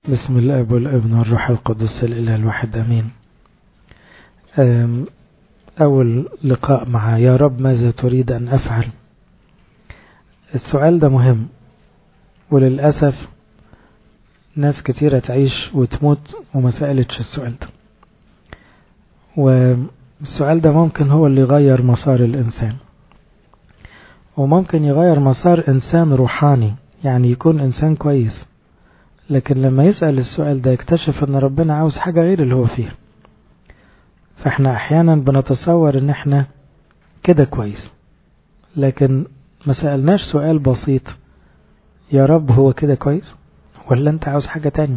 بسم الاب والابن والروح القدس الاله الواحد امين اول لقاء مع يا رب ماذا تريد ان افعل السؤال ده مهم وللاسف ناس كتيرة تعيش وتموت وما سألتش السؤال ده والسؤال ده ممكن هو اللي يغير مسار الإنسان وممكن يغير مسار إنسان روحاني يعني يكون إنسان كويس لكن لما يسأل السؤال ده يكتشف أن ربنا عاوز حاجة غير اللي هو فيها فإحنا أحيانا بنتصور أن إحنا كده كويس لكن ما سألناش سؤال بسيط يا رب هو كده كويس ولا أنت عاوز حاجة تانية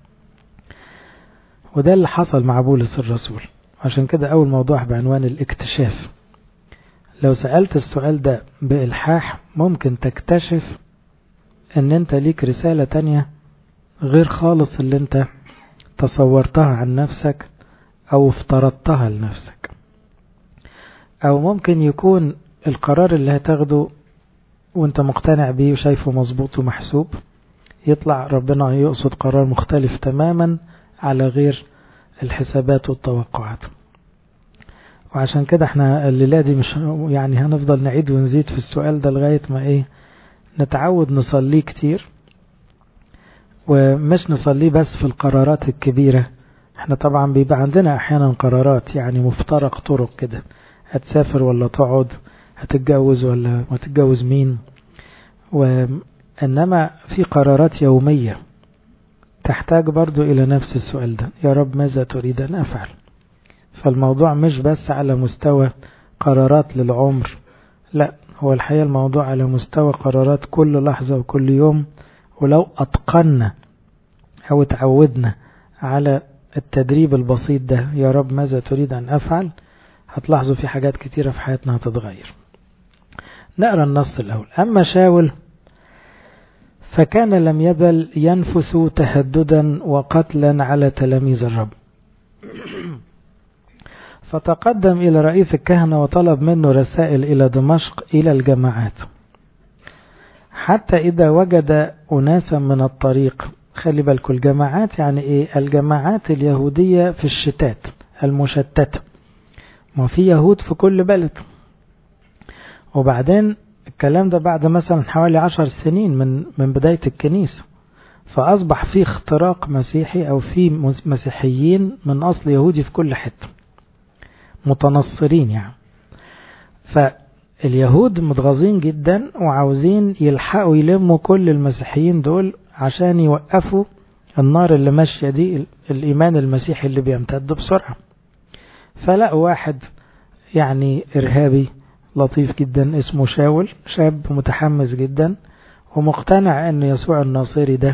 وده اللي حصل مع بولس الرسول عشان كده أول موضوع بعنوان الاكتشاف لو سألت السؤال ده بإلحاح ممكن تكتشف ان انت ليك رسالة تانية غير خالص اللي انت تصورتها عن نفسك او افترضتها لنفسك او ممكن يكون القرار اللي هتاخده وانت مقتنع بيه وشايفه مظبوط ومحسوب يطلع ربنا يقصد قرار مختلف تماما على غير الحسابات والتوقعات وعشان كده احنا الليلة دي مش يعني هنفضل نعيد ونزيد في السؤال ده لغاية ما ايه نتعود نصليه كتير ومش نصليه بس في القرارات الكبيرة احنا طبعا بيبقى عندنا احيانا قرارات يعني مفترق طرق كده هتسافر ولا تقعد هتتجوز ولا ما تتجوز مين وانما في قرارات يومية تحتاج برضو الى نفس السؤال ده يا رب ماذا تريد ان افعل فالموضوع مش بس على مستوى قرارات للعمر لا هو الحقيقة الموضوع على مستوى قرارات كل لحظة وكل يوم ولو أتقنا أو تعودنا على التدريب البسيط ده يا رب ماذا تريد أن أفعل هتلاحظوا في حاجات كتيرة في حياتنا هتتغير نقرأ النص الأول أما شاول فكان لم يبل ينفث تهددا وقتلا على تلاميذ الرب فتقدم إلى رئيس الكهنة وطلب منه رسائل إلى دمشق إلى الجماعات حتى إذا وجد أناسا من الطريق خلي بالكم الجماعات يعني إيه الجماعات اليهودية في الشتات المشتتة ما في يهود في كل بلد وبعدين الكلام ده بعد مثلا حوالي عشر سنين من من بداية الكنيسة فأصبح في اختراق مسيحي أو في مسيحيين من أصل يهودي في كل حتة متنصرين يعني فاليهود متغاظين جدا وعاوزين يلحقوا يلموا كل المسيحيين دول عشان يوقفوا النار اللي ماشية دي الإيمان المسيحي اللي بيمتد بسرعة فلقوا واحد يعني إرهابي لطيف جدا اسمه شاول شاب متحمس جدا ومقتنع أن يسوع الناصري ده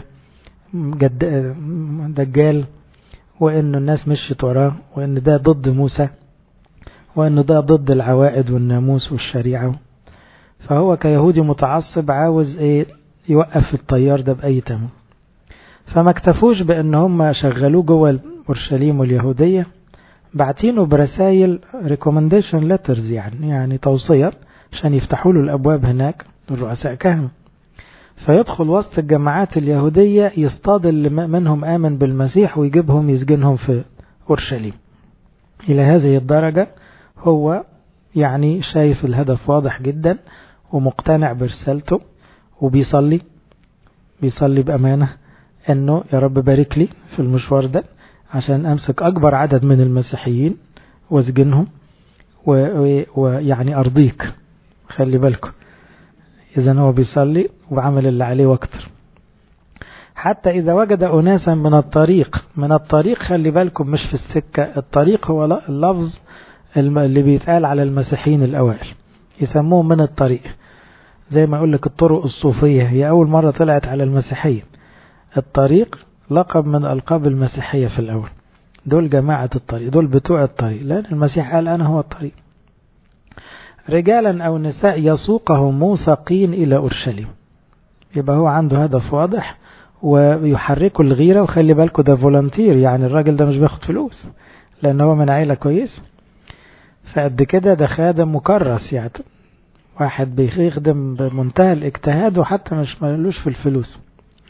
دجال وأن الناس مشيت وراه وأن ده ضد موسى وأنه ده ضد العوائد والناموس والشريعة فهو كيهودي متعصب عاوز ايه يوقف الطيار ده بأي تمام فما اكتفوش بأن هم شغلوه جوه أورشليم واليهودية بعتينه برسائل ريكومنديشن ليترز يعني يعني توصية عشان يفتحوا له الأبواب هناك الرؤساء كهنة فيدخل وسط الجماعات اليهودية يصطاد اللي منهم آمن بالمسيح ويجيبهم يسجنهم في أورشليم إلى هذه الدرجة هو يعني شايف الهدف واضح جدا ومقتنع برسالته وبيصلي بيصلي بأمانة انه يا رب بارك لي في المشوار ده عشان امسك اكبر عدد من المسيحيين واسجنهم ويعني ارضيك خلي بالكم اذا هو بيصلي وعمل اللي عليه واكتر حتى إذا وجد أناسا من الطريق من الطريق خلي بالكم مش في السكة الطريق هو اللفظ اللي بيتقال على المسيحيين الأوائل يسموه من الطريق زي ما أقول لك الطرق الصوفية هي أول مرة طلعت على المسيحية الطريق لقب من ألقاب المسيحية في الأول دول جماعة الطريق دول بتوع الطريق لأن المسيح قال أنا هو الطريق رجالا أو نساء يسوقهم موثقين إلى أورشليم يبقى هو عنده هدف واضح ويحركوا الغيرة وخلي بالكوا ده فولنتير يعني الراجل ده مش بياخد فلوس لأن هو من عيلة كويس فقد كده ده خادم مكرس يعني واحد بيخدم بمنتهى الاجتهاد وحتى مش ملوش في الفلوس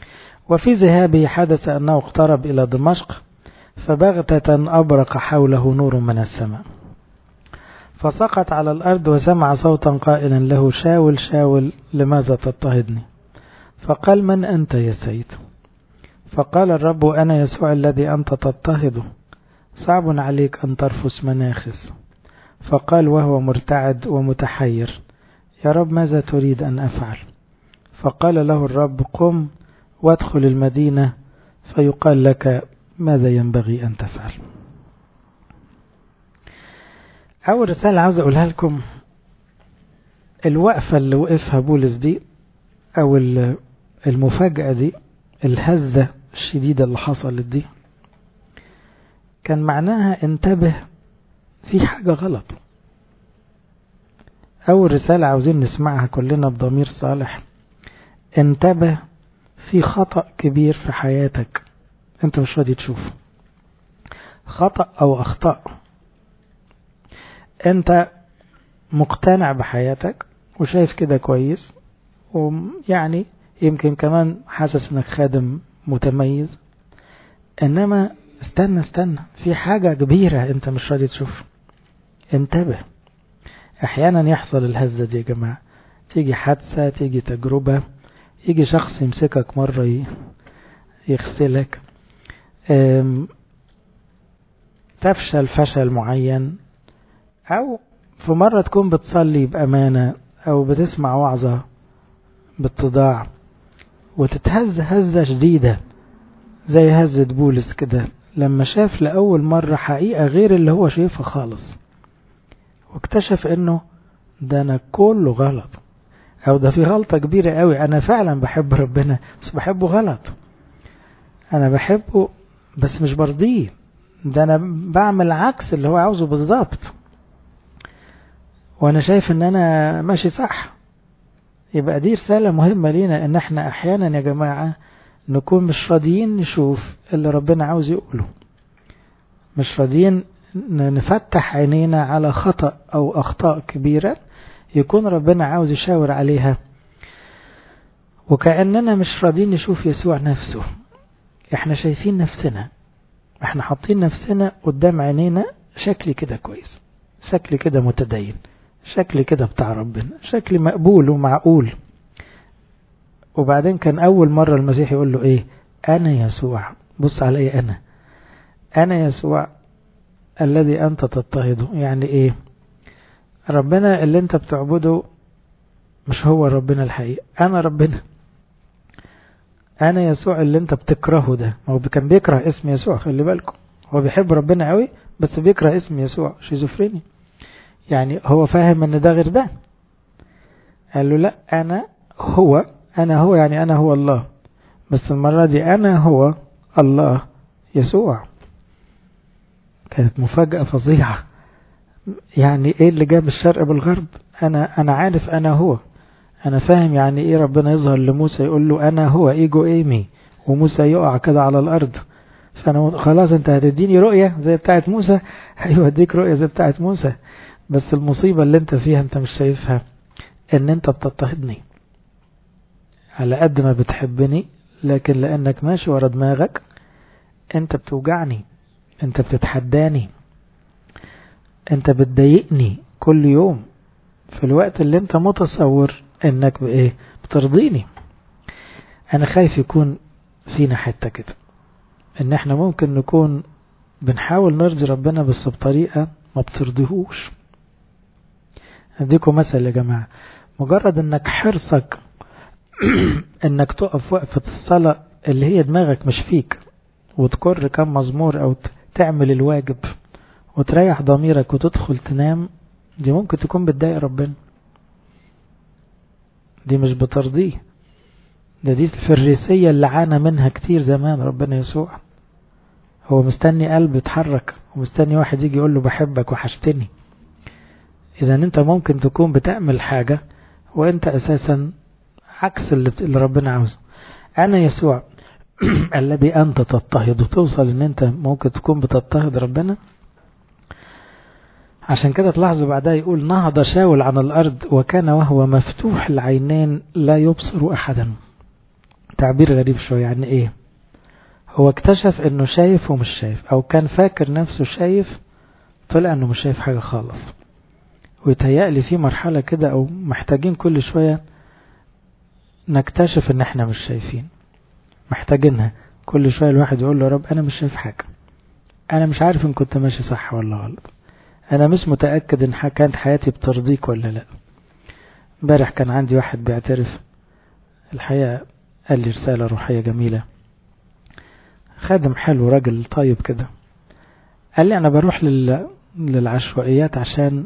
وفي ذهابه حدث أنه اقترب إلى دمشق فبغتة أبرق حوله نور من السماء فسقط على الأرض وسمع صوتا قائلا له شاول شاول لماذا تضطهدني فقال من أنت يا سيد فقال الرب أنا يسوع الذي أنت تضطهده صعب عليك أن ترفس مناخس فقال وهو مرتعد ومتحير يا رب ماذا تريد أن أفعل فقال له الرب قم وادخل المدينة فيقال لك ماذا ينبغي أن تفعل أول رسالة عاوز أقولها لكم الوقفة اللي وقفها بولس دي أو المفاجأة دي الهزة الشديدة اللي حصلت دي كان معناها انتبه في حاجة غلط أول رسالة عاوزين نسمعها كلنا بضمير صالح انتبه في خطأ كبير في حياتك انت مش راضي تشوفه خطأ أو أخطاء انت مقتنع بحياتك وشايف كده كويس ويعني يمكن كمان حاسس انك خادم متميز انما استنى استنى في حاجة كبيرة انت مش راضي تشوفها انتبه احيانا يحصل الهزة دي يا جماعة تيجي حادثة تيجي تجربة يجي شخص يمسكك مرة يغسلك تفشل فشل معين او في مرة تكون بتصلي بأمانة او بتسمع وعظة باتضاع وتتهز هزة شديدة زي هزة بولس كده لما شاف لأول مرة حقيقة غير اللي هو شايفها خالص واكتشف انه ده انا كله غلط او ده في غلطة كبيرة قوي انا فعلا بحب ربنا بس بحبه غلط انا بحبه بس مش برضيه ده انا بعمل عكس اللي هو عاوزه بالظبط وانا شايف ان انا ماشي صح يبقى دي رسالة مهمة لينا ان احنا احيانا يا جماعة نكون مش راضيين نشوف اللي ربنا عاوز يقوله مش راضيين نفتح عينينا على خطأ او اخطاء كبيرة يكون ربنا عاوز يشاور عليها وكأننا مش راضيين نشوف يسوع نفسه احنا شايفين نفسنا احنا حاطين نفسنا قدام عينينا شكلي كده كويس شكلي كده متدين شكلي كده بتاع ربنا شكلي مقبول ومعقول وبعدين كان أول مرة المسيح يقول له إيه أنا يسوع بص علي أنا أنا يسوع الذي أنت تضطهده يعني إيه ربنا اللي أنت بتعبده مش هو ربنا الحقيقي أنا ربنا أنا يسوع اللي أنت بتكرهه ده هو كان بيكره اسم يسوع خلي بالكم هو بيحب ربنا قوي بس بيكره اسم يسوع شيزوفريني يعني هو فاهم ان ده غير ده قال له لا انا هو انا هو يعني انا هو الله بس المرة دي انا هو الله يسوع كانت مفاجأة فظيعة يعني ايه اللي جاب الشرق بالغرب انا انا عارف انا هو انا فاهم يعني ايه ربنا يظهر لموسى يقول له انا هو ايجو ايمي وموسى يقع كده على الارض فانا خلاص انت هتديني رؤية زي بتاعت موسى هيوديك رؤية زي بتاعت موسى بس المصيبة اللي انت فيها انت مش شايفها ان انت بتضطهدني على قد ما بتحبني لكن لانك ماشي ورا دماغك انت بتوجعني انت بتتحداني انت بتضايقني كل يوم في الوقت اللي انت متصور انك بايه بترضيني انا خايف يكون فينا حتة كده ان احنا ممكن نكون بنحاول نرضي ربنا بس بطريقة ما بترضيهوش اديكم مثل يا جماعة مجرد انك حرصك انك تقف وقفة الصلاة اللي هي دماغك مش فيك وتكر كم مزمور او تعمل الواجب وتريح ضميرك وتدخل تنام دي ممكن تكون بتضايق ربنا دي مش بترضيه ده دي الفريسية اللي عانى منها كتير زمان ربنا يسوع هو مستني قلب يتحرك ومستني واحد يجي يقول له بحبك وحشتني اذا انت ممكن تكون بتعمل حاجة وانت اساسا عكس اللي, اللي ربنا عاوزه انا يسوع الذي انت تضطهد وتوصل ان انت ممكن تكون بتضطهد ربنا عشان كده تلاحظوا بعدها يقول نهض شاول عن الارض وكان وهو مفتوح العينين لا يبصر احدا تعبير غريب شوية يعني ايه هو اكتشف انه شايف ومش شايف او كان فاكر نفسه شايف طلع انه مش شايف حاجة خالص ويتهيألي في مرحلة كده او محتاجين كل شوية نكتشف ان احنا مش شايفين محتاجينها كل شوية الواحد يقول له يا رب انا مش شايف حاجة انا مش عارف ان كنت ماشي صح ولا غلط انا مش متأكد ان كانت حياتي بترضيك ولا لا امبارح كان عندي واحد بيعترف الحقيقة قال لي رسالة روحية جميلة خادم حلو راجل طيب كده قال لي انا بروح لل... للعشوائيات عشان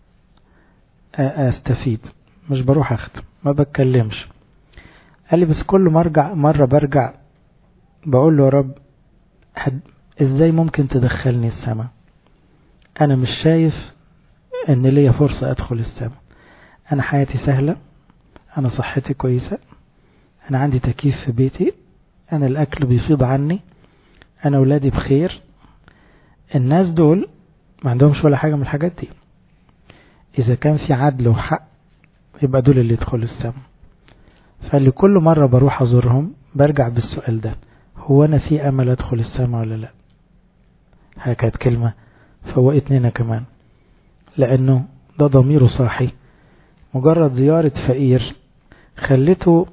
استفيد مش بروح اخدم ما بتكلمش قال لي بس كل ما ارجع مرة برجع بقول له يا رب حد ازاي ممكن تدخلني السماء انا مش شايف ان ليا فرصة ادخل السماء انا حياتي سهلة انا صحتي كويسة انا عندي تكييف في بيتي انا الاكل بيفيض عني انا ولادي بخير الناس دول ما عندهمش ولا حاجة من الحاجات دي اذا كان في عدل وحق يبقى دول اللي يدخلوا السماء فاللي كل مرة بروح ازورهم برجع بالسؤال ده هو انا في امل ادخل السماء ولا لا هي كانت كلمة فوقتني انا كمان لانه ده ضميره صاحي مجرد زيارة فقير خلته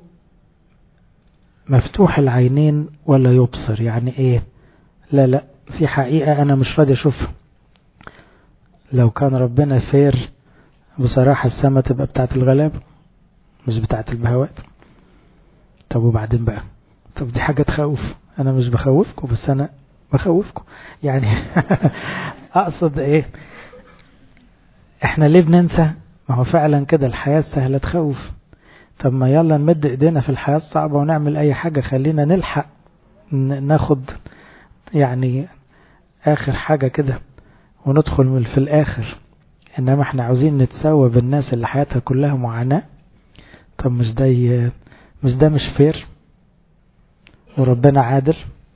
مفتوح العينين ولا يبصر يعني ايه لا لا في حقيقة انا مش راضي اشوفها لو كان ربنا فير بصراحة السما تبقى بتاعت الغلابة مش بتاعت البهوات طب وبعدين بقى طب دي حاجة تخوف انا مش بخوفكم بس انا بخوفكم يعني اقصد ايه احنا ليه بننسى ما هو فعلا كده الحياة سهلة تخوف طب ما يلا نمد ايدينا في الحياة الصعبة ونعمل اي حاجة خلينا نلحق ناخد يعني اخر حاجة كده وندخل من في الاخر انما احنا عاوزين نتساوى بالناس اللي حياتها كلها معاناة طب مش ده مش ده مش فير وربنا عادل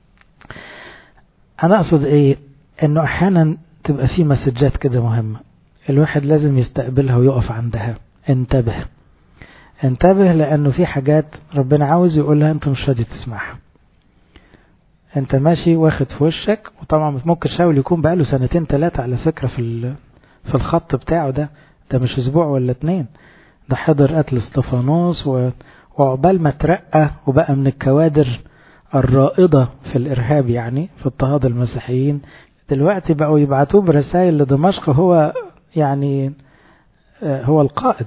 انا اقصد ايه انه احيانا تبقى في مسجات كده مهمة الواحد لازم يستقبلها ويقف عندها انتبه انتبه لانه في حاجات ربنا عاوز يقولها انت مش راضي تسمعها انت ماشي واخد في وشك وطبعا ممكن شاول يكون بقاله سنتين ثلاثة على فكرة في في الخط بتاعه ده ده مش اسبوع ولا اتنين ده حضر قتل استفانوس و... وعقبال ما ترقى وبقى من الكوادر الرائدة في الإرهاب يعني في اضطهاد المسيحيين دلوقتي بقوا يبعتوه برسائل لدمشق هو يعني هو القائد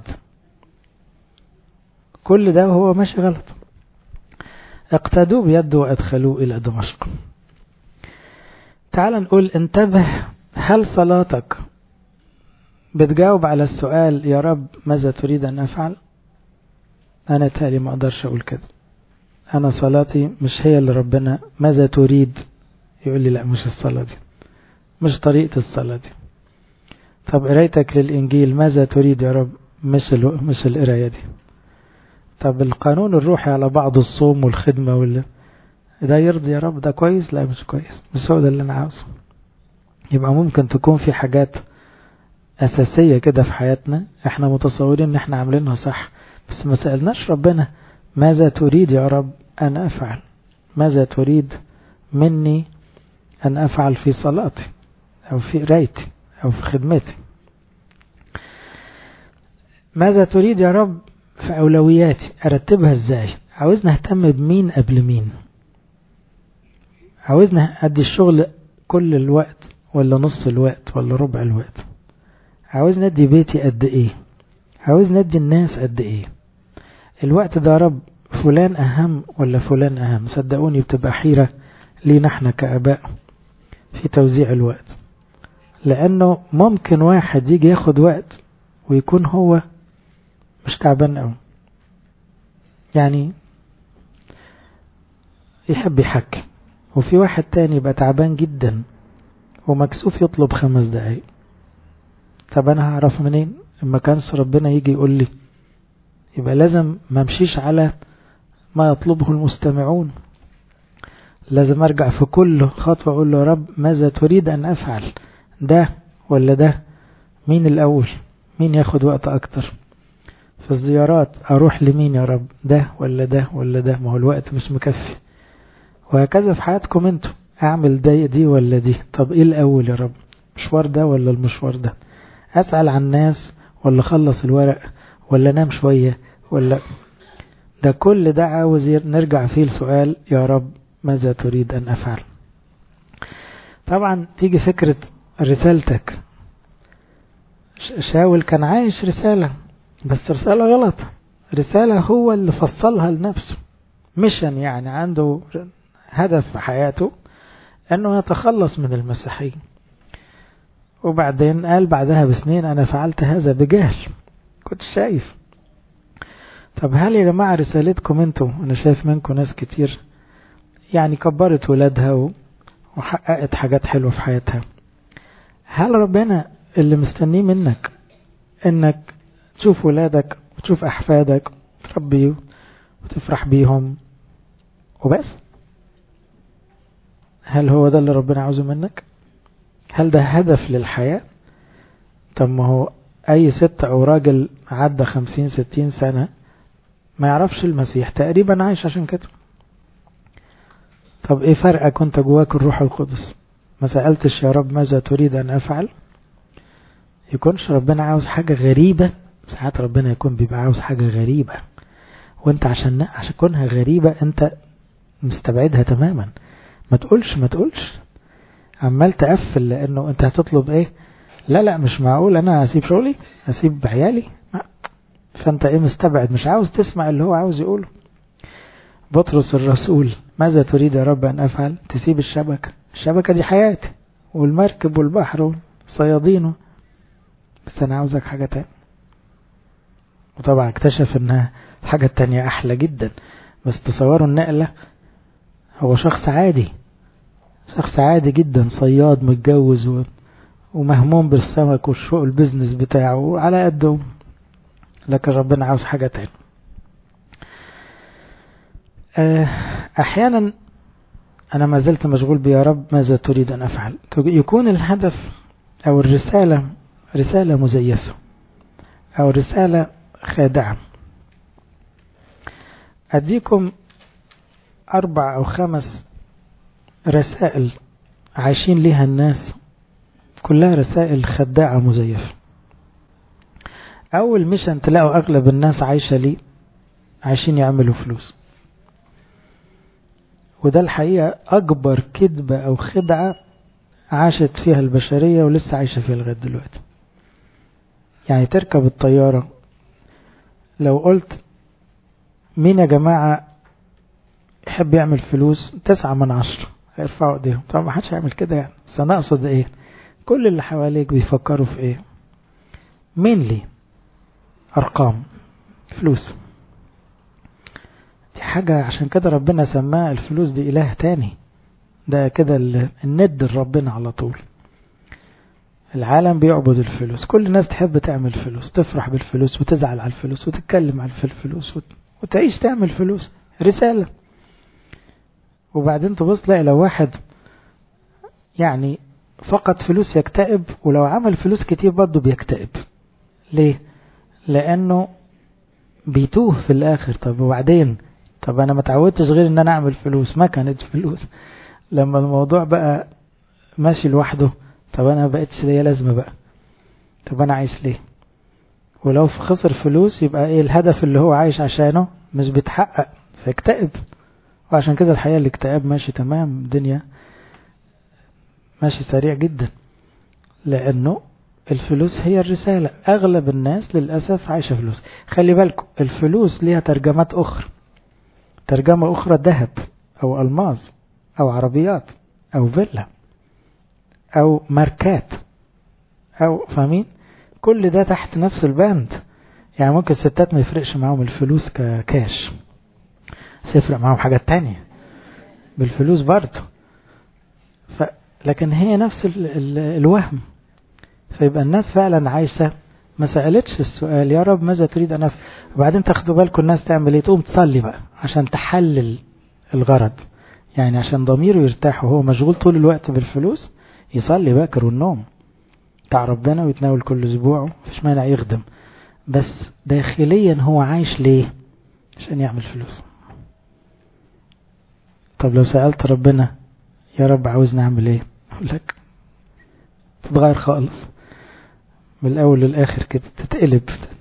كل ده وهو ماشي غلط اقتدوا بيده وادخلوه الى دمشق تعال نقول انتبه هل صلاتك بتجاوب على السؤال يا رب ماذا تريد ان افعل انا تالي ما اقدرش اقول كده انا صلاتي مش هي اللي ربنا ماذا تريد يقول لي لا مش الصلاة دي مش طريقة الصلاة دي طب قرايتك للإنجيل ماذا تريد يا رب مش ال... مش القراية دي طب القانون الروحي على بعض الصوم والخدمة ولا ده يرضي يا رب ده كويس لا مش كويس مش هو ده اللي أنا عاوزه يبقى ممكن تكون في حاجات أساسية كده في حياتنا احنا متصورين ان احنا عاملينها صح بس ما سألناش ربنا ماذا تريد يا رب أن أفعل ماذا تريد مني أن أفعل في صلاتي أو في قرايتي أو في خدمتي ماذا تريد يا رب في أولوياتي أرتبها إزاي عاوزنا أهتم بمين قبل مين عاوزنا أدي الشغل كل الوقت ولا نص الوقت ولا ربع الوقت عاوز ندي بيتي قد ايه عاوز ندي الناس قد ايه الوقت ده يا رب فلان اهم ولا فلان اهم صدقوني بتبقى حيرة لينا احنا كاباء في توزيع الوقت لانه ممكن واحد يجي ياخد وقت ويكون هو مش تعبان قوي يعني يحب يحكي وفي واحد تاني يبقى تعبان جدا ومكسوف يطلب خمس دقايق طب انا هعرف منين اما كانش ربنا يجي يقول لي يبقى لازم ما امشيش على ما يطلبه المستمعون لازم ارجع في كل خطوة اقول له يا رب ماذا تريد ان افعل ده ولا ده مين الاول مين ياخد وقت اكتر في الزيارات أروح لمين يا رب ده ولا ده ولا ده ما هو الوقت مش مكفي وهكذا في حياتكم انتوا اعمل ده دي ولا دي طب ايه الاول يا رب مشوار ده ولا المشوار ده اسأل عن الناس ولا خلص الورق ولا نام شوية ولا ده كل ده عاوز نرجع فيه السؤال يا رب ماذا تريد أن أفعل طبعا تيجي فكرة رسالتك شاول كان عايش رسالة بس رسالة غلط رسالة هو اللي فصلها لنفسه مشن يعني عنده هدف في حياته أنه يتخلص من المسيحية وبعدين قال بعدها بسنين أنا فعلت هذا بجهل كنت شايف طب هل يا جماعة رسالتكم انتم أنا شايف منكم ناس كتير يعني كبرت ولادها وحققت حاجات حلوة في حياتها هل ربنا اللي مستنيه منك انك تشوف ولادك وتشوف احفادك وتربيه وتفرح بيهم وبس هل هو ده اللي ربنا عاوزه منك هل ده هدف للحياة طب ما هو اي ست او راجل عدى خمسين ستين سنة ما يعرفش المسيح تقريبا عايش عشان كده طب ايه فرقك وانت جواك الروح القدس ما سألتش يا رب ماذا تريد ان افعل يكونش ربنا عاوز حاجة غريبة ساعات ربنا يكون بيبقى عاوز حاجة غريبة وانت عشان عشان كونها غريبة انت مستبعدها تماما ما تقولش ما تقولش عمال تقفل لانه انت هتطلب ايه لا لا مش معقول انا اسيب شغلي اسيب عيالي فانت ايه مستبعد مش عاوز تسمع اللي هو عاوز يقوله بطرس الرسول ماذا تريد يا رب ان افعل تسيب الشبكة الشبكة دي حياتي والمركب والبحر والصيادين بس انا عاوزك حاجة تانية وطبعا اكتشف انها الحاجة التانية احلى جدا بس تصوروا النقلة هو شخص عادي شخص عادي جدا صياد متجوز و... ومهموم بالسمك والشوق البيزنس بتاعه وعلى قده لكن ربنا عاوز حاجة تانية احيانا انا ما زلت مشغول بيا رب ماذا تريد ان افعل يكون الهدف او الرسالة رسالة مزيفة او رسالة خادعة اديكم اربع او خمس رسائل عايشين ليها الناس كلها رسائل خداعة مزيفة اول مشن تلاقوا اغلب الناس عايشة ليه عايشين يعملوا فلوس وده الحقيقة أكبر كذبة أو خدعة عاشت فيها البشرية ولسه عايشة فيها لغاية دلوقتي يعني تركب الطيارة لو قلت مين يا جماعة يحب يعمل فلوس تسعة من عشرة هيرفعوا ايديهم طبعا ما حدش هيعمل كده يعني بس انا اقصد ايه كل اللي حواليك بيفكروا في ايه مين لي ارقام فلوس دي حاجة عشان كده ربنا سماها الفلوس دي إله تاني ده كده الند ربنا على طول العالم بيعبد الفلوس كل الناس تحب تعمل فلوس تفرح بالفلوس وتزعل على الفلوس وتتكلم على الفلوس وتعيش تعمل فلوس رسالة وبعدين تبص تلاقي لو واحد يعني فقط فلوس يكتئب ولو عمل فلوس كتير برضه بيكتئب ليه لانه بيتوه في الاخر طب وبعدين طب انا ما تعودتش غير ان انا اعمل فلوس ما كانت فلوس لما الموضوع بقى ماشي لوحده طب انا ما بقتش ليا لازمه بقى طب انا عايش ليه ولو خسر فلوس يبقى ايه الهدف اللي هو عايش عشانه مش بيتحقق فيكتئب وعشان كده الحقيقه الاكتئاب ماشي تمام الدنيا ماشي سريع جدا لانه الفلوس هي الرسالة أغلب الناس للأسف عايشة فلوس خلي بالكم الفلوس ليها ترجمات أخرى ترجمة أخرى ذهب أو ألماظ أو عربيات أو فيلا أو ماركات أو فاهمين كل ده تحت نفس البند يعني ممكن الستات ما يفرقش معاهم الفلوس ككاش يفرق معاهم حاجات تانية بالفلوس برضه ف... لكن هي نفس ال... ال... الوهم فيبقى الناس فعلا عايشة ما سألتش السؤال يا رب ماذا تريد أن أفعل وبعدين تاخدوا بالكم الناس تعمل ايه تقوم تصلي بقى عشان تحلل الغرض يعني عشان ضميره يرتاح وهو مشغول طول الوقت بالفلوس يصلي باكر والنوم بتاع ربنا ويتناول كل اسبوع مفيش مانع يخدم بس داخليا هو عايش ليه عشان يعمل فلوس طب لو سألت ربنا يا رب عاوزني اعمل ايه اقول لك تتغير خالص من الاول للاخر كده تتقلب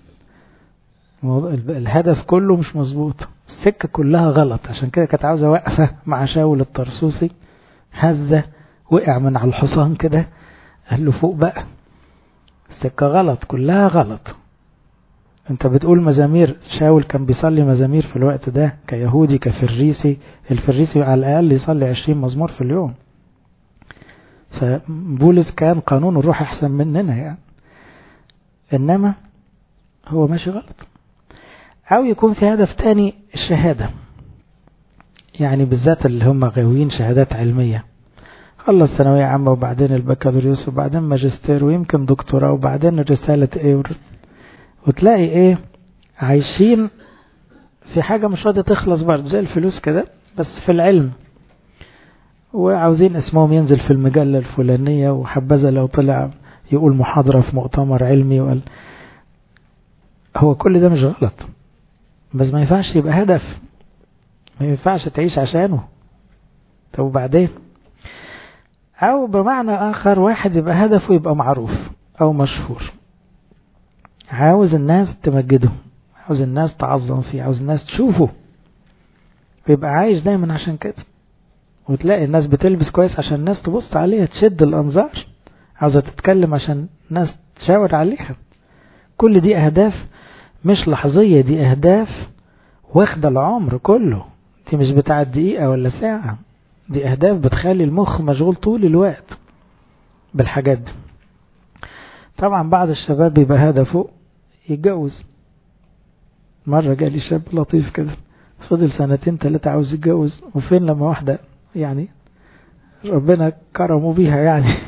الهدف كله مش مظبوط السكة كلها غلط عشان كده كانت عاوزة واقفة مع شاول الطرسوسي هزة وقع من على الحصان كده قال له فوق بقى السكة غلط كلها غلط انت بتقول مزامير شاول كان بيصلي مزامير في الوقت ده كيهودي كفريسي الفريسي على الأقل يصلي عشرين مزمور في اليوم فبولس كان قانون الروح أحسن مننا يعني إنما هو ماشي غلط أو يكون في هدف تاني الشهادة يعني بالذات اللي هم غاويين شهادات علمية خلص ثانوية عامة وبعدين البكالوريوس وبعدين ماجستير ويمكن دكتوراه وبعدين رسالة ايه وتلاقي ايه عايشين في حاجة مش راضية تخلص برضه زي الفلوس كده بس في العلم وعاوزين اسمهم ينزل في المجلة الفلانية وحبذا لو طلع يقول محاضرة في مؤتمر علمي وقال هو كل ده مش غلط بس ما ينفعش يبقى هدف ما ينفعش تعيش عشانه طب وبعدين او بمعنى اخر واحد يبقى هدفه يبقى معروف او مشهور عاوز الناس تمجده عاوز الناس تعظم فيه عاوز الناس تشوفه ويبقى عايش دايما عشان كده وتلاقي الناس بتلبس كويس عشان الناس تبص عليها تشد الانظار عاوزة تتكلم عشان الناس تشاور عليها كل دي اهداف مش لحظية دي اهداف واخدة العمر كله دي مش بتاعة دقيقة ولا ساعة دي اهداف بتخلي المخ مشغول طول الوقت بالحاجات دي طبعا بعض الشباب بيبقى هدفه يتجوز مرة جالي شاب لطيف كده فضل سنتين ثلاثة عاوز يتجوز وفين لما واحدة يعني ربنا كرمه بيها يعني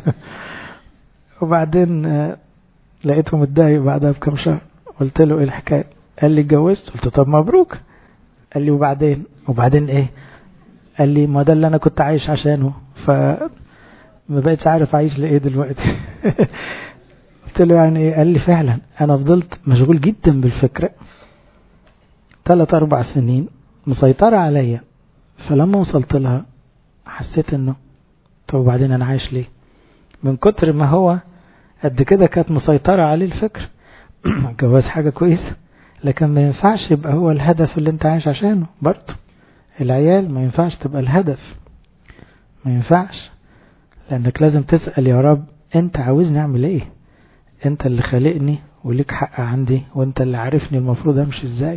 وبعدين لقيته متضايق بعدها بكم شهر قلت له ايه الحكاية قال لي اتجوزت قلت طب مبروك قال لي وبعدين وبعدين ايه قال لي ما ده اللي انا كنت عايش عشانه ف ما بقتش عارف عايش لايه دلوقتي قلت له يعني ايه قال لي فعلا انا فضلت مشغول جدا بالفكرة ثلاث اربع سنين مسيطرة عليا فلما وصلت لها حسيت انه طب وبعدين انا عايش ليه من كتر ما هو قد كده كانت مسيطرة عليه الفكر الجواز حاجة كويسة لكن ما ينفعش يبقى هو الهدف اللي انت عايش عشانه برضه العيال ما ينفعش تبقى الهدف ما ينفعش لانك لازم تسأل يا رب انت عاوزني اعمل ايه انت اللي خالقني وليك حق عندي وانت اللي عارفني المفروض امشي ازاي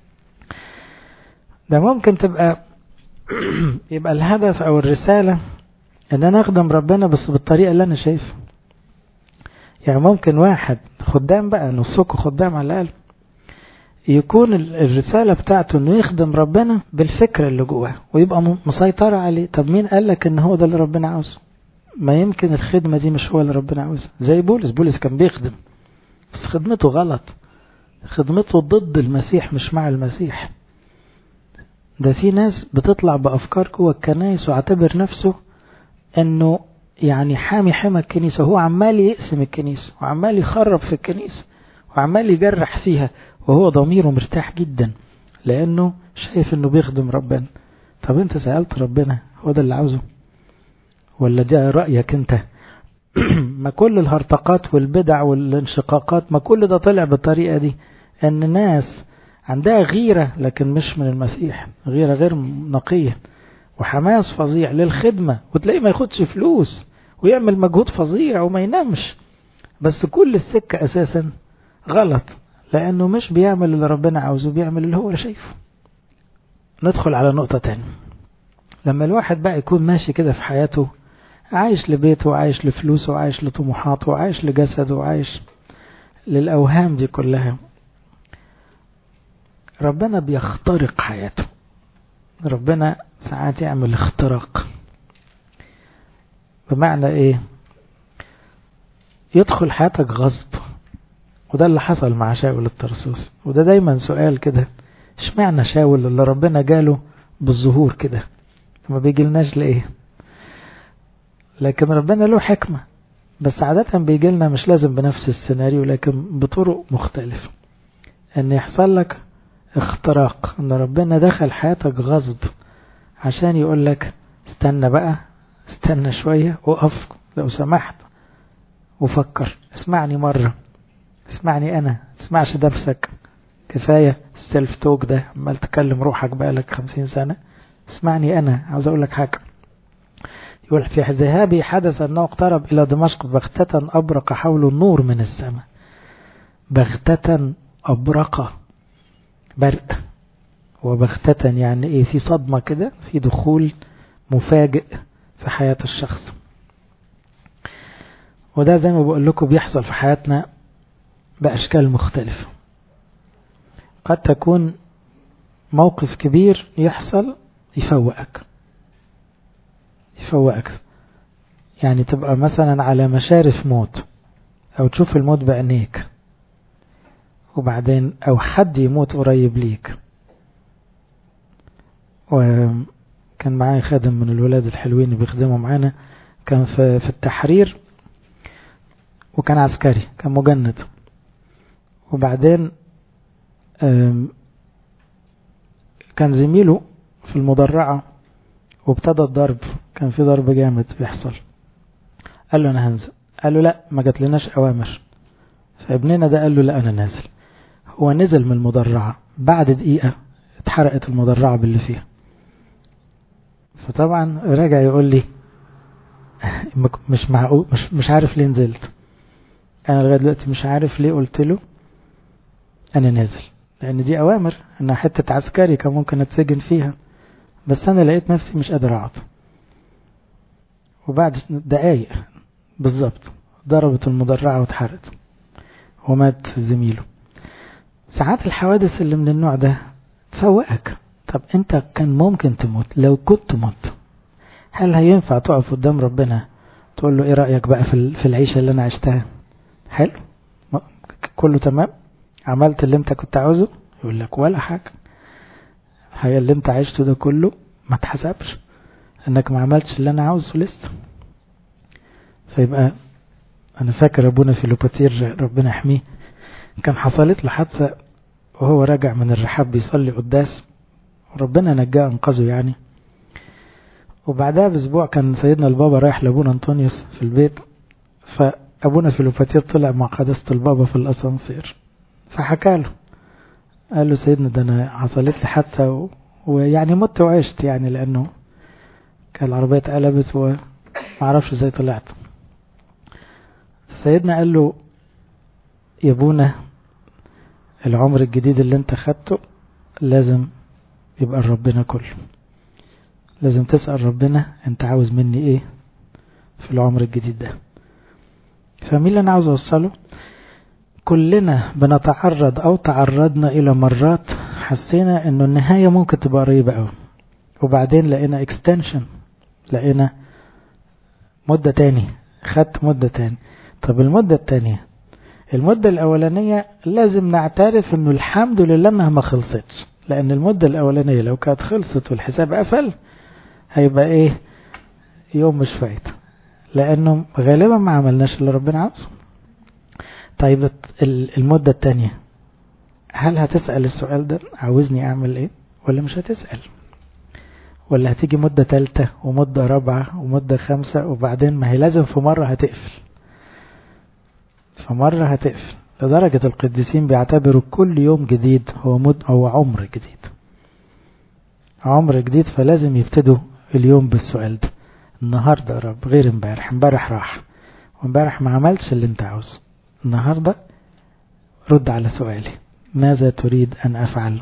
ده ممكن تبقى يبقى الهدف او الرسالة ان انا اخدم ربنا بس بالطريقة اللي انا شايفها يعني ممكن واحد خدام بقى نصكم خدام على الاقل يكون الرسالة بتاعته انه يخدم ربنا بالفكرة اللي جواه ويبقى مسيطرة عليه طب مين قال لك ان هو ده اللي ربنا عاوزه ما يمكن الخدمة دي مش هو اللي ربنا عاوزها زي بولس بولس كان بيخدم بس خدمته غلط خدمته ضد المسيح مش مع المسيح ده في ناس بتطلع بأفكار جوه الكنايس واعتبر نفسه انه يعني حامي حمى الكنيسة هو عمال يقسم الكنيسة وعمال يخرب في الكنيسة وعمال يجرح فيها وهو ضميره مرتاح جدا لأنه شايف انه بيخدم ربنا طب انت سألت ربنا هو ده اللي عاوزه ولا ده رأيك انت ما كل الهرطقات والبدع والانشقاقات ما كل ده طلع بالطريقة دي ان ناس عندها غيرة لكن مش من المسيح غيرة غير نقية وحماس فظيع للخدمة وتلاقيه ما ياخدش فلوس ويعمل مجهود فظيع وما ينامش بس كل السكة أساسا غلط لأنه مش بيعمل اللي ربنا عاوزه بيعمل اللي هو شايفه ندخل على نقطة تانية لما الواحد بقى يكون ماشي كده في حياته عايش لبيته وعايش لفلوسه وعايش لطموحاته وعايش لجسده وعايش للأوهام دي كلها ربنا بيخترق حياته ربنا ساعات يعمل اختراق بمعنى ايه يدخل حياتك غصب وده اللي حصل مع شاول الترسوس وده دايما سؤال كده اشمعنى شاول اللي ربنا جاله بالظهور كده ما بيجيلناش ليه لكن ربنا له حكمة بس عادة بيجي لنا مش لازم بنفس السيناريو لكن بطرق مختلفة ان يحصل لك اختراق ان ربنا دخل حياتك غصب عشان يقول لك استنى بقى استنى شوية وقف لو سمحت وفكر اسمعني مرة اسمعني انا اسمعش نفسك كفاية السيلف توك ده عمال تكلم روحك بقالك خمسين سنة اسمعني انا عاوز اقول لك حاجة يقول في ذهابي حدث أنه اقترب إلى دمشق بغتة أبرق حول النور من السماء بغتة أبرق برق وبغتة يعني إيه في صدمة كده في دخول مفاجئ في حياة الشخص وده زي ما بقول لكم بيحصل في حياتنا بأشكال مختلفة قد تكون موقف كبير يحصل يفوقك يفوقك يعني تبقى مثلا على مشارف موت او تشوف الموت بعينيك وبعدين او حد يموت قريب ليك وكان معايا خادم من الولاد الحلوين اللي بيخدموا معانا كان في, في التحرير وكان عسكري كان مجند وبعدين كان زميله في المدرعة وابتدى الضرب كان في ضرب جامد بيحصل قال له انا هنزل قال له لا ما جاتلناش اوامر فابننا ده قال له لا انا نازل هو نزل من المدرعة بعد دقيقة اتحرقت المدرعة باللي فيها فطبعا راجع يقول لي مش معقول مش, مش عارف ليه نزلت انا لغايه دلوقتي مش عارف ليه قلت له انا نازل لان دي اوامر انها حته عسكري كان ممكن اتسجن فيها بس انا لقيت نفسي مش قادر اقعد وبعد دقايق بالظبط ضربت المدرعة واتحرقت ومات زميله ساعات الحوادث اللي من النوع ده تفوقك طب انت كان ممكن تموت لو كنت مت هل هينفع تقف قدام ربنا تقول له ايه رأيك بقى في العيشة اللي انا عشتها حلو كله تمام عملت اللي انت كنت عاوزه يقول لك ولا حاجة هي اللي انت عشته ده كله ما تحسبش انك ما عملتش اللي انا عاوزه لسه فيبقى انا فاكر ابونا فيلوباتير ربنا يحميه كان حصلت له حادثه وهو راجع من الرحاب بيصلي قداس ربنا نجاه انقذه يعني وبعدها باسبوع كان سيدنا البابا رايح لابونا انطونيوس في البيت فابونا فيلوباتير طلع مع قداسه البابا في الاسانسير فحكى له قال له سيدنا ده انا حصلت لي حادثه و... ويعني مت وعشت يعني لانه كان العربيه اتقلبت وما اعرفش ازاي طلعت سيدنا قال له يا ابونا العمر الجديد اللي انت خدته لازم يبقى ربنا كله لازم تسأل ربنا انت عاوز مني ايه في العمر الجديد ده فمين اللي انا عاوز اوصله كلنا بنتعرض او تعرضنا الى مرات حسينا انه النهاية ممكن تبقى قريبة قوي وبعدين لقينا اكستنشن لقينا مدة تاني خدت مدة تاني طب المدة التانية المدة الأولانية لازم نعترف انه الحمد لله انها ما خلصتش لأن المدة الأولانية لو كانت خلصت والحساب قفل هيبقى ايه يوم مش فايت لأنه غالبا ما عملناش اللي ربنا عاوزه طيب المدة التانية هل هتسأل السؤال ده عاوزني أعمل ايه ولا مش هتسأل ولا هتيجي مدة تالتة ومدة رابعة ومدة خمسة وبعدين ما هي لازم في مرة هتقفل فمرة هتقفل لدرجة القديسين بيعتبروا كل يوم جديد هو مد هو عمر جديد عمر جديد فلازم يبتدوا اليوم بالسؤال ده النهاردة يا رب غير امبارح امبارح راح وامبارح ما عملتش اللي انت عاوزه النهاردة رد على سؤالي ماذا تريد أن أفعل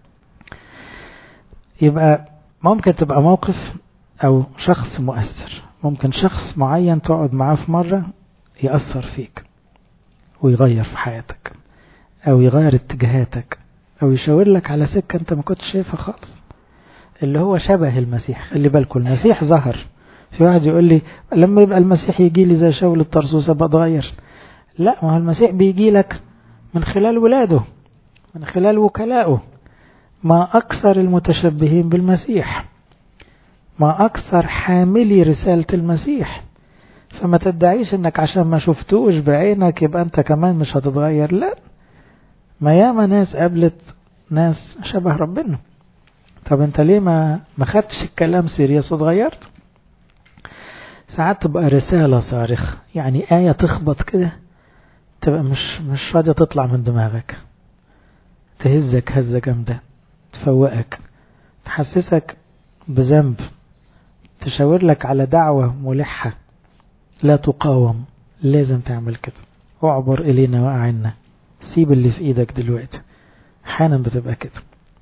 يبقى ممكن تبقى موقف أو شخص مؤثر ممكن شخص معين تقعد معاه في مرة يأثر فيك ويغير في حياتك أو يغير اتجاهاتك أو يشاور لك على سكة أنت ما كنتش شايفها خالص اللي هو شبه المسيح خلي بالكم المسيح ظهر في واحد يقول لي لما يبقى المسيح يجي لي زي شاول الطرسوس ابقى اتغير لا ما هو المسيح بيجي لك من خلال ولاده من خلال وكلائه ما أكثر المتشبهين بالمسيح ما أكثر حاملي رسالة المسيح فما تدعيش انك عشان ما شفتوش بعينك يبقى انت كمان مش هتتغير لا ما ياما ناس قابلت ناس شبه ربنا طب انت ليه ما ما خدتش الكلام سيريس واتغيرت ساعات تبقى رسالة صارخة يعني آية تخبط كده تبقى مش مش راضية تطلع من دماغك تهزك هزة جامدة تفوقك تحسسك بذنب تشاور لك على دعوة ملحة لا تقاوم لازم تعمل كده اعبر إلينا وأعنا سيب اللي في إيدك دلوقتي أحيانا بتبقى كده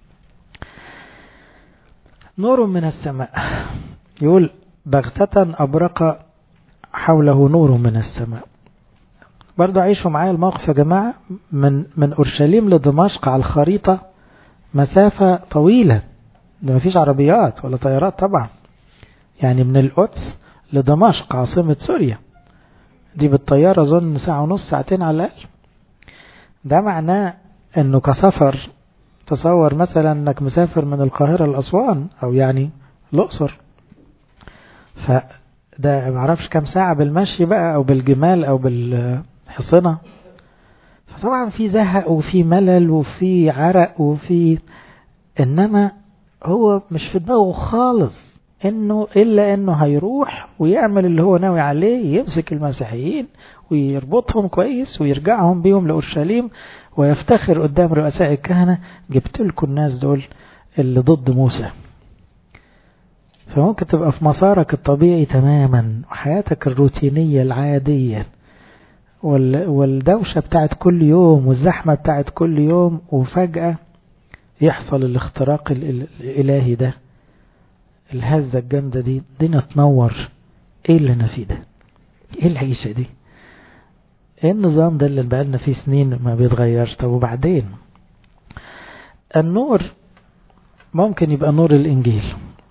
نور من السماء يقول بغتة أبرق حوله نور من السماء برضو عيشوا معايا الموقف يا جماعة من من أورشليم لدمشق على الخريطة مسافة طويلة ده مفيش عربيات ولا طيارات طبعا يعني من القدس لدمشق عاصمة سوريا دي بالطيارة أظن ساعة ونص ساعتين على الأقل ده معناه أنه كسفر تصور مثلا أنك مسافر من القاهرة لأسوان أو يعني الأقصر فده معرفش كم ساعة بالمشي بقى أو بالجمال أو بالحصنة فطبعا في زهق وفي ملل وفي عرق وفي إنما هو مش في دماغه خالص انه الا انه هيروح ويعمل اللي هو ناوي عليه يمسك المسيحيين ويربطهم كويس ويرجعهم بيهم لاورشليم ويفتخر قدام رؤساء الكهنه جبت لكم الناس دول اللي ضد موسى فممكن تبقى في مسارك الطبيعي تماما وحياتك الروتينيه العاديه والدوشه بتاعت كل يوم والزحمه بتاعت كل يوم وفجاه يحصل الاختراق الالهي ده الهزة الجامدة دي دينا تنور ايه اللي انا فيه ده ايه العيشة دي ايه النظام ده اللي بقالنا فيه سنين ما بيتغيرش طب وبعدين النور ممكن يبقى نور الانجيل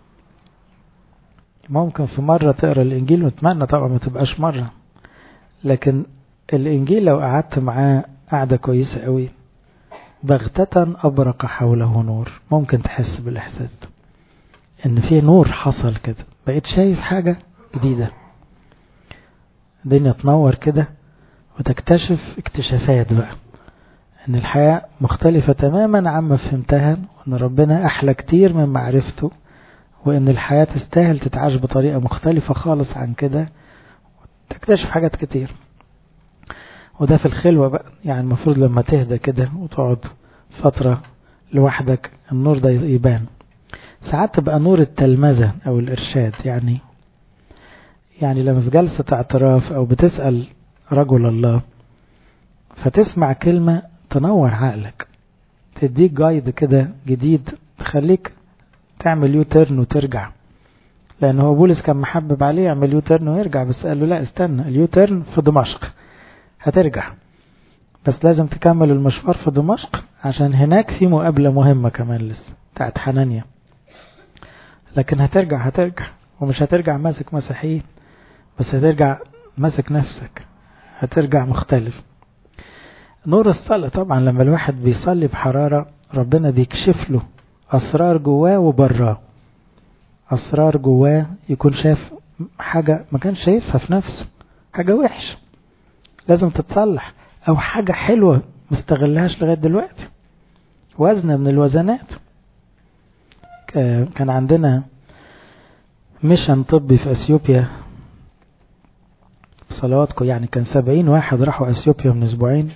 ممكن في مرة تقرا الانجيل واتمنى طبعا ما تبقاش مرة لكن الانجيل لو قعدت معاه قعدة كويسة قوي بغتة أبرق حوله نور ممكن تحس بالإحساس ده ان في نور حصل كده بقيت شايف حاجة جديدة الدنيا تنور كده وتكتشف اكتشافات بقى ان الحياة مختلفة تماما عما فهمتها وان ربنا احلى كتير من معرفته وان الحياة تستاهل تتعاش بطريقة مختلفة خالص عن كده تكتشف حاجات كتير وده في الخلوة بقى يعني المفروض لما تهدى كده وتقعد فترة لوحدك النور ده يبان ساعات تبقى نور التلمذة أو الإرشاد يعني يعني لما في جلسة اعتراف أو بتسأل رجل الله فتسمع كلمة تنور عقلك تديك جايد كده جديد تخليك تعمل يو تيرن وترجع لأن هو بولس كان محبب عليه يعمل يو تيرن ويرجع بس قال له لا استنى اليو تيرن في دمشق هترجع بس لازم تكمل المشوار في دمشق عشان هناك في مقابلة مهمة كمان لسه بتاعت حنانيا لكن هترجع هترجع ومش هترجع ماسك مسيحيين بس هترجع ماسك نفسك هترجع مختلف نور الصلاة طبعا لما الواحد بيصلي بحرارة ربنا بيكشف له أسرار جواه وبراه أسرار جواه يكون شاف حاجة ما كانش شايفها في نفسه حاجة وحشة لازم تتصلح أو حاجة حلوة مستغلهاش لغاية دلوقتي وزنة من الوزنات كان عندنا ميشن طبي في اثيوبيا صلواتكم يعني كان سبعين واحد راحوا اثيوبيا من اسبوعين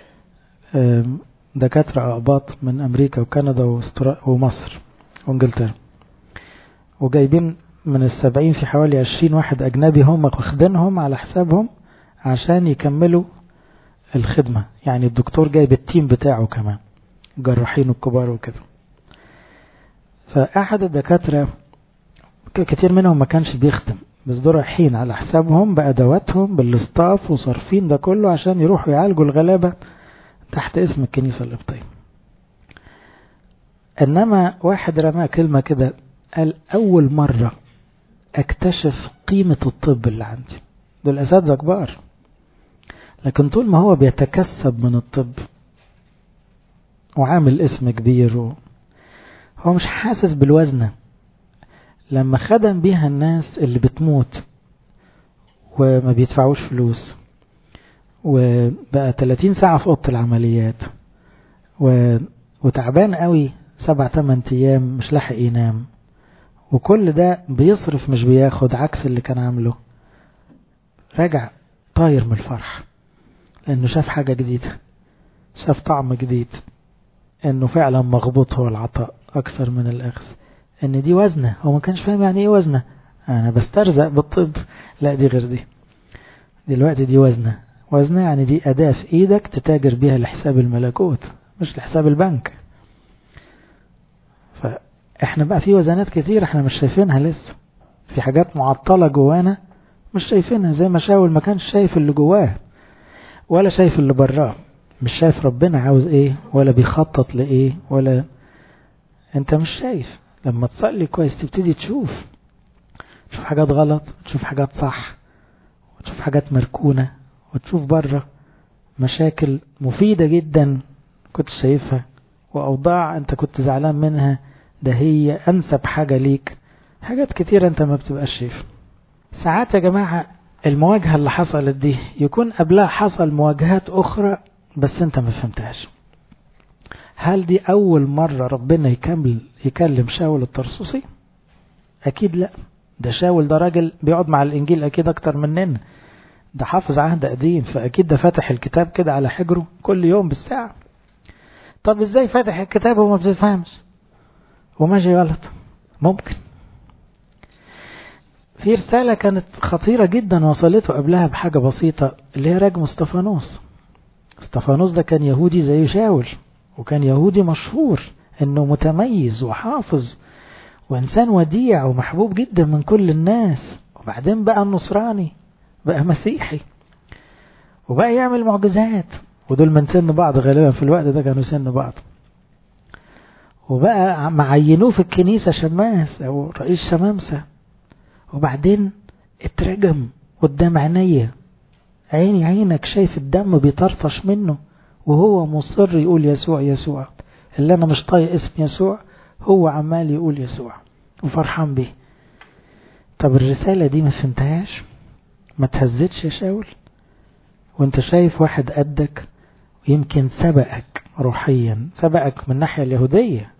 دكاترة اقباط من امريكا وكندا ومصر وانجلترا وجايبين من السبعين في حوالي عشرين واحد اجنبي هم واخدينهم على حسابهم عشان يكملوا الخدمة يعني الدكتور جايب التيم بتاعه كمان جراحين الكبار وكده فأحد الدكاترة كتير منهم ما كانش بيخدم بس دول رايحين على حسابهم بأدواتهم بالاستاف وصارفين ده كله عشان يروحوا يعالجوا الغلابة تحت اسم الكنيسة القبطية إنما واحد رمى كلمة كده قال أول مرة أكتشف قيمة الطب اللي عندي دول أساتذة كبار لكن طول ما هو بيتكسب من الطب وعامل اسم كبير و... هو مش حاسس بالوزنة لما خدم بيها الناس اللي بتموت وما بيدفعوش فلوس وبقى 30 ساعة في أوضة العمليات و... وتعبان قوي سبع تمن أيام مش لاحق ينام وكل ده بيصرف مش بياخد عكس اللي كان عامله راجع طاير من الفرح لأنه شاف حاجة جديدة شاف طعم جديد انه فعلا مغبوط هو العطاء اكثر من الاخذ ان دي وزنة هو ما كانش فاهم يعني ايه وزنة انا بسترزق بالطب لا دي غير دي دلوقتي دي وزنة وزنة يعني دي اداة في ايدك تتاجر بيها لحساب الملكوت مش لحساب البنك فاحنا بقى في وزنات كتير احنا مش شايفينها لسه في حاجات معطلة جوانا مش شايفينها زي ما شاول ما كانش شايف اللي جواه ولا شايف اللي براه مش شايف ربنا عاوز ايه ولا بيخطط لايه ولا انت مش شايف لما تصلي كويس تبتدي تشوف تشوف حاجات غلط تشوف حاجات صح وتشوف حاجات مركونة وتشوف بره مشاكل مفيدة جدا كنت شايفها وأوضاع أنت كنت زعلان منها ده هي أنسب حاجة ليك حاجات كتيرة أنت ما بتبقاش شايفها ساعات يا جماعة المواجهة اللي حصلت دي يكون قبلها حصل مواجهات أخرى بس أنت ما فهمتهاش هل دي أول مرة ربنا يكمل يكلم شاول الطرسوسي أكيد لا ده شاول ده راجل بيقعد مع الإنجيل أكيد أكتر مننا ده حافظ عهد قديم فأكيد ده فاتح الكتاب كده على حجره كل يوم بالساعة طب إزاي فاتح الكتاب وما بتفهمش وماشي غلط ممكن في رسالة كانت خطيرة جدا وصلته قبلها بحاجة بسيطة اللي هي رجم استفانوس استفانوس ده كان يهودي زي شاول وكان يهودي مشهور انه متميز وحافظ وانسان وديع ومحبوب جدا من كل الناس وبعدين بقى النصراني بقى مسيحي وبقى يعمل معجزات ودول من سن بعض غالبا في الوقت ده كانوا سن بعض وبقى معينوه في الكنيسة شماس او رئيس شمامسة وبعدين اترجم قدام عينيا عيني عينك شايف الدم بيطرطش منه وهو مصر يقول يسوع يسوع اللي انا مش طايق اسم يسوع هو عمال يقول يسوع وفرحان بيه طب الرسالة دي ما فهمتهاش ما تهزتش يا شاول وانت شايف واحد قدك يمكن سبقك روحيا سبقك من الناحية اليهودية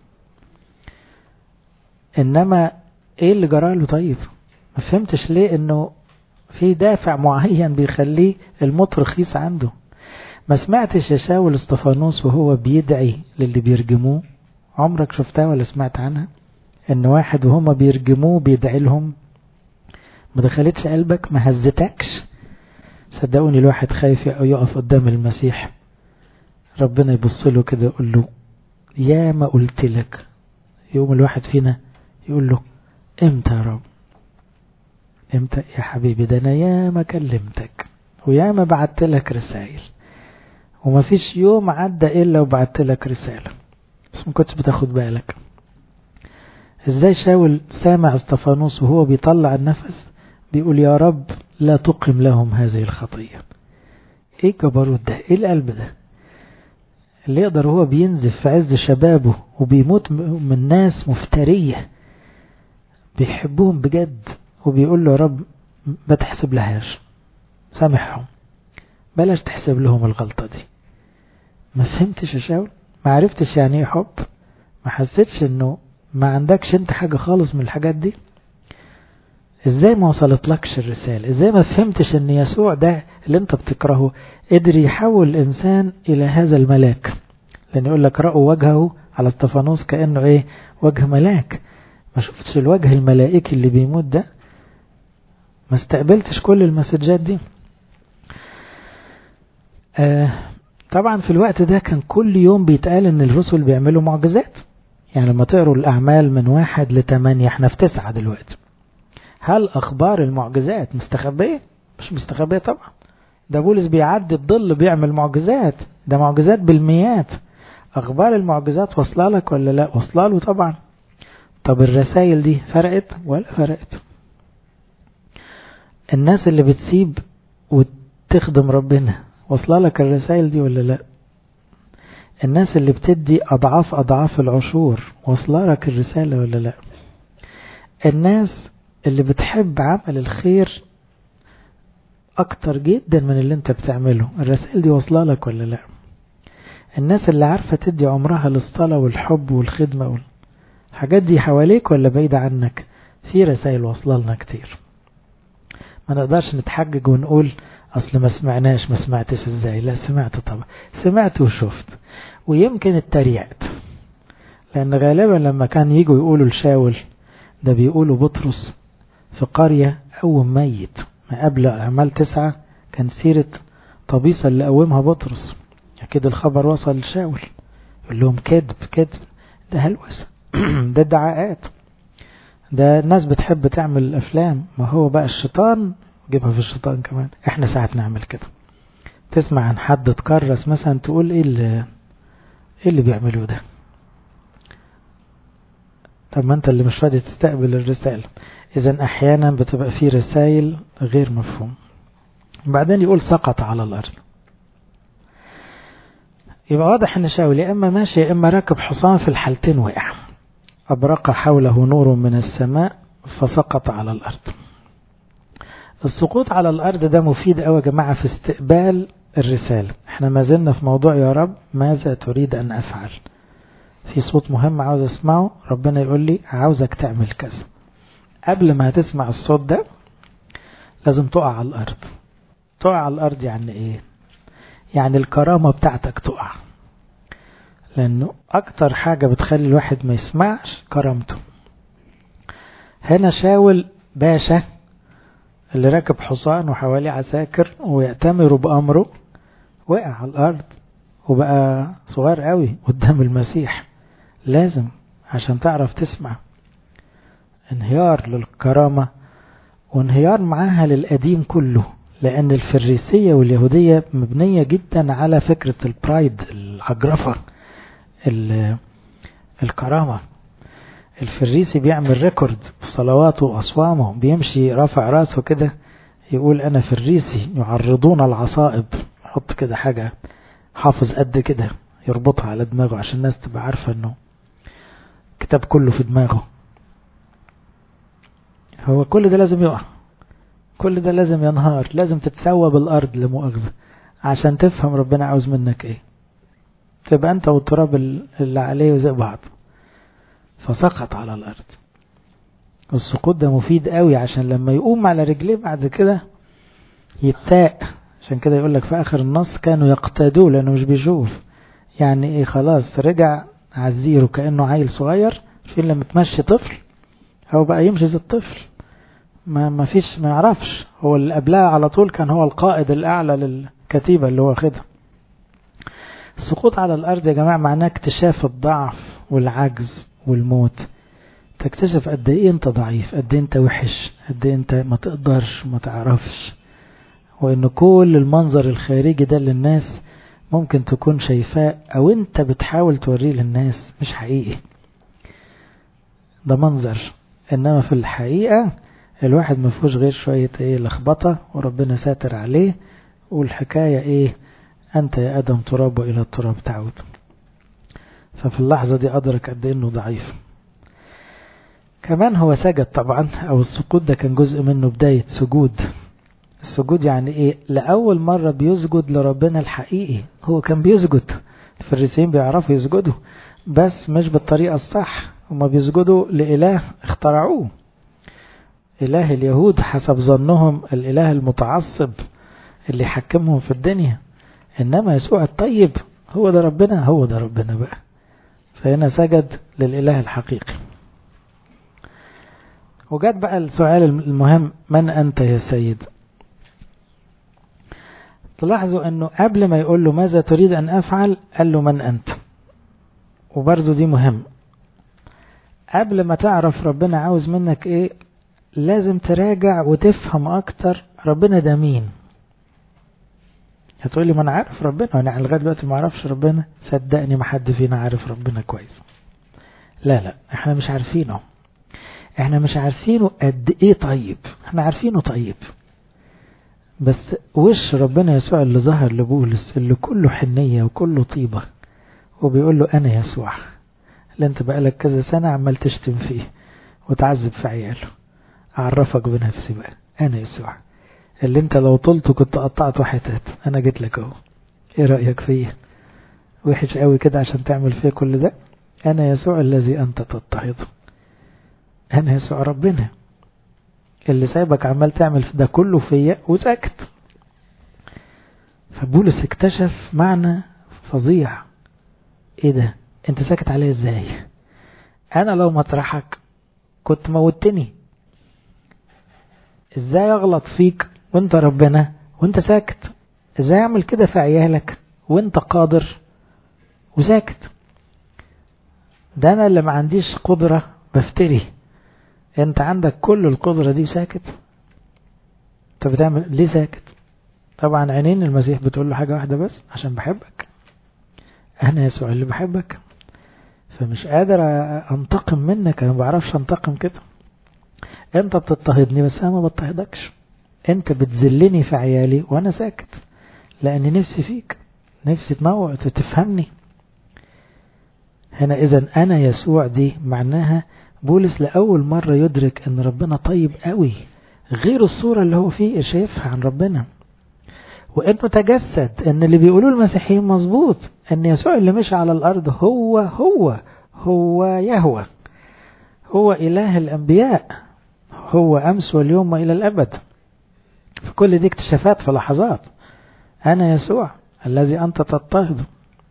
انما ايه اللي جراله طيب ما فهمتش ليه انه في دافع معين بيخليه الموت رخيص عنده ما سمعتش يا شاول استفانوس وهو بيدعي للي بيرجموه عمرك شفتها ولا سمعت عنها ان واحد وهما بيرجموه بيدعي لهم ما دخلتش قلبك ما هزتكش صدقوني الواحد خايف يقف قدام المسيح ربنا يبص له كده يقول له يا ما قلت لك يقوم الواحد فينا يقول له امتى يا رب امتى يا حبيبي ده انا يا ما كلمتك ويا ما بعت لك رسائل وما فيش يوم عدى الا وبعت لك رسالة بس ما كنتش بتاخد بالك ازاي شاول سامع استفانوس وهو بيطلع النفس بيقول يا رب لا تقم لهم هذه الخطية ايه الجبروت ده ايه القلب ده اللي يقدر هو بينزف في عز شبابه وبيموت من ناس مفترية بيحبوهم بجد وبيقول له يا رب ما تحسب لهاش سامحهم بلاش تحسب لهم الغلطة دي ما فهمتش يا شاول ما عرفتش يعني ايه حب ما حسيتش انه ما عندكش انت حاجة خالص من الحاجات دي ازاي ما وصلتلكش الرسالة ازاي ما فهمتش ان يسوع ده اللي انت بتكرهه قدر يحول الانسان الى هذا الملاك لان يقول لك رأوا وجهه على استفانوس كأنه ايه وجه ملاك ما شفتش الوجه الملائكي اللي بيموت ده ما استقبلتش كل المسجات دي آه طبعا في الوقت ده كان كل يوم بيتقال ان الرسل بيعملوا معجزات يعني لما تقروا الأعمال من واحد لتمانية احنا في تسعة دلوقتي هل أخبار المعجزات مستخبية؟ مش مستخبية طبعا ده بولس بيعدي الظل بيعمل معجزات ده معجزات بالمئات أخبار المعجزات واصله لك ولا لا واصله له طبعا طب الرسائل دي فرقت ولا فرقت الناس اللي بتسيب وتخدم ربنا واصله لك الرسائل دي ولا لا الناس اللي بتدي أضعاف أضعاف العشور واصله لك الرسالة ولا لا الناس اللي بتحب عمل الخير اكتر جدا من اللي انت بتعمله الرسائل دي واصله لك ولا لا الناس اللي عارفة تدي عمرها للصلاة والحب والخدمة الحاجات دي حواليك ولا بعيدة عنك في رسائل واصله لنا كتير ما نقدرش نتحجج ونقول اصل ما سمعناش ما سمعتش ازاي لا سمعت طبعا سمعت وشفت ويمكن اتريقت لان غالبا لما كان يجوا يقولوا لشاول ده بيقولوا بطرس في قرية قوم ميت ما قبل اعمال تسعة كان سيرة طبيصة اللي قومها بطرس أكيد الخبر وصل لشاول يقول لهم كذب كذب ده هلوسة ده ادعاءات ده الناس بتحب تعمل أفلام ما هو بقى الشيطان جيبها في الشيطان كمان احنا ساعات نعمل كده تسمع عن حد اتكرس مثلا تقول ايه اللي ايه اللي بيعملوه ده طب ما انت اللي مش راضي تستقبل الرسالة اذا احيانا بتبقى في رسائل غير مفهوم بعدين يقول سقط على الارض يبقى واضح ان شاول يا اما ماشي يا اما راكب حصان في الحالتين وقع ابرق حوله نور من السماء فسقط على الارض السقوط على الارض ده مفيد قوي يا جماعه في استقبال الرساله احنا ما زلنا في موضوع يا رب ماذا تريد ان افعل في صوت مهم عاوز اسمعه ربنا يقول لي عاوزك تعمل كذا قبل ما هتسمع الصوت ده لازم تقع على الارض تقع على الارض يعني ايه يعني الكرامة بتاعتك تقع لأنه أكتر حاجة بتخلي الواحد ما يسمعش كرامته هنا شاول باشا اللي راكب حصان وحواليه عساكر ويأتمروا بأمره وقع على الأرض وبقى صغير قوي قدام المسيح لازم عشان تعرف تسمع انهيار للكرامة وانهيار معاها للقديم كله لأن الفريسية واليهودية مبنية جدا على فكرة البرايد العجرفة الكرامة الفريسي بيعمل ريكورد في صلواته وأصوامه بيمشي رافع راسه كده يقول أنا فريسي يعرضون العصائب يحط كده حاجة حافظ قد كده يربطها على دماغه عشان الناس تبقى عارفة انه كتاب كله في دماغه هو كل ده لازم يقع كل ده لازم ينهار لازم تتسوى بالأرض لمؤاخذة عشان تفهم ربنا عاوز منك ايه تبقى انت والتراب اللي عليه زي بعض فسقط على الأرض السقوط ده مفيد قوي عشان لما يقوم على رجليه بعد كده يتاء عشان كده يقول لك في آخر النص كانوا يقتادوه لأنه مش بيشوف يعني ايه خلاص رجع عزيره كأنه عيل صغير في لما تمشي طفل هو بقى يمشي زي الطفل ما ما فيش ما يعرفش هو اللي قبلها على طول كان هو القائد الأعلى للكتيبة اللي هو خدها السقوط على الأرض يا جماعة معناه اكتشاف الضعف والعجز والموت تكتشف قد ايه انت ضعيف قد ايه انت وحش قد ايه انت ما تقدرش ما تعرفش وان كل المنظر الخارجي ده للناس ممكن تكون شايفاه او انت بتحاول توريه للناس مش حقيقي ده منظر انما في الحقيقة الواحد ما فيهوش غير شوية ايه لخبطة وربنا ساتر عليه والحكاية ايه انت يا ادم تراب والى التراب تعود ففي اللحظة دي ادرك قد ايه انه ضعيف كمان هو سجد طبعا او السقوط ده كان جزء منه بداية سجود السجود يعني ايه لأول مرة بيسجد لربنا الحقيقي هو كان بيسجد الفريسيين بيعرفوا يسجدوا بس مش بالطريقة الصح هما بيسجدوا لإله اخترعوه إله اليهود حسب ظنهم الإله المتعصب اللي يحكمهم في الدنيا إنما يسوع الطيب هو ده ربنا هو ده ربنا بقى فهنا سجد للإله الحقيقي وجات بقى السؤال المهم من أنت يا سيد تلاحظوا أنه قبل ما يقول له ماذا تريد أن أفعل قال له من أنت وبرضو دي مهم قبل ما تعرف ربنا عاوز منك ايه لازم تراجع وتفهم اكتر ربنا ده مين هتقول لي ما انا عارف ربنا وانا لغايه دلوقتي ما اعرفش ربنا صدقني ما حد فينا عارف ربنا كويس لا لا احنا مش عارفينه احنا مش عارفينه قد ايه طيب احنا عارفينه طيب بس وش ربنا يسوع اللي ظهر لبولس اللي كله حنية وكله طيبة وبيقول له انا يسوع اللي انت بقالك كذا سنة عمال تشتم فيه وتعذب في عياله اعرفك بنفسي بقى انا يسوع اللي انت لو طلته كنت قطعته حتت انا جيت لك اهو ايه رأيك فيه وحش قوي كده عشان تعمل فيه كل ده انا يسوع الذي انت تضطهده انا يسوع ربنا اللي سايبك عمال تعمل ده كله فيا وساكت فبولس اكتشف معنى فظيع ايه ده انت ساكت عليه ازاي انا لو مطرحك كنت موتني ازاي اغلط فيك وانت ربنا وانت ساكت ازاي اعمل كده في عيالك وانت قادر وساكت ده انا اللي ما عنديش قدرة بفتري انت عندك كل القدرة دي ساكت انت بتعمل ليه ساكت طبعا عينين المسيح بتقول له حاجة واحدة بس عشان بحبك انا يسوع اللي بحبك فمش قادر انتقم منك انا ما بعرفش انتقم كده انت بتضطهدني بس انا ما بضطهدكش انت بتذلني في عيالي وانا ساكت لان نفسي فيك نفسي تنوع تفهمني هنا اذا انا يسوع دي معناها بولس لأول مرة يدرك ان ربنا طيب قوي غير الصورة اللي هو فيه شايفها عن ربنا وانه تجسد ان اللي بيقولوه المسيحيين مظبوط ان يسوع اللي مشى على الارض هو هو هو يهوى هو اله الانبياء هو امس واليوم والى الابد في كل دي اكتشافات في لحظات انا يسوع الذي انت تضطهده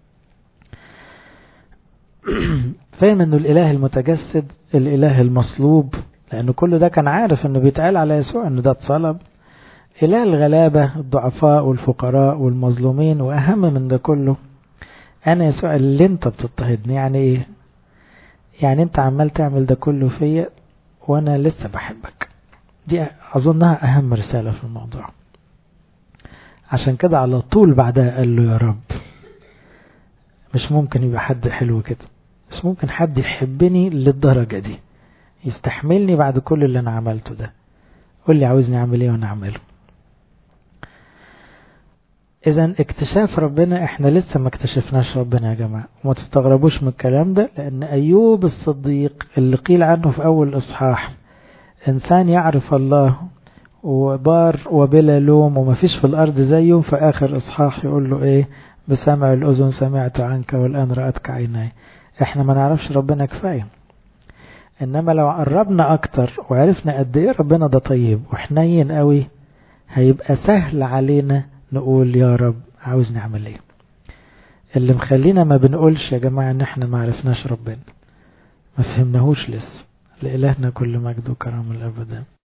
فاهم انه الاله المتجسد الاله المصلوب لانه كل ده كان عارف انه بيتقال على يسوع انه ده اتصلب اله الغلابة الضعفاء والفقراء والمظلومين واهم من ده كله انا يسوع اللي انت بتضطهدني يعني ايه يعني انت عمال تعمل ده كله فيا وانا لسه بحبك دي اظنها اهم رسالة في الموضوع عشان كده على طول بعدها قال له يا رب مش ممكن يبقى حد حلو كده بس ممكن حد يحبني للدرجة دي يستحملني بعد كل اللي انا عملته ده قول لي عاوزني اعمل ايه وانا اعمله اذا اكتشاف ربنا احنا لسه ما اكتشفناش ربنا يا جماعة وما تستغربوش من الكلام ده لان ايوب الصديق اللي قيل عنه في اول اصحاح انسان يعرف الله وبار وبلا لوم وما فيش في الارض زيه في اخر اصحاح يقول له ايه بسمع الاذن سمعت عنك والان رأتك عيناي احنا ما نعرفش ربنا كفاية انما لو قربنا اكتر وعرفنا قد ايه ربنا ده طيب وحنين قوي هيبقى سهل علينا نقول يا رب عاوز نعمل ايه اللي مخلينا ما بنقولش يا جماعة ان احنا ما عرفناش ربنا ما فهمناهوش لسه لإلهنا كل مجد وكرم الأبدا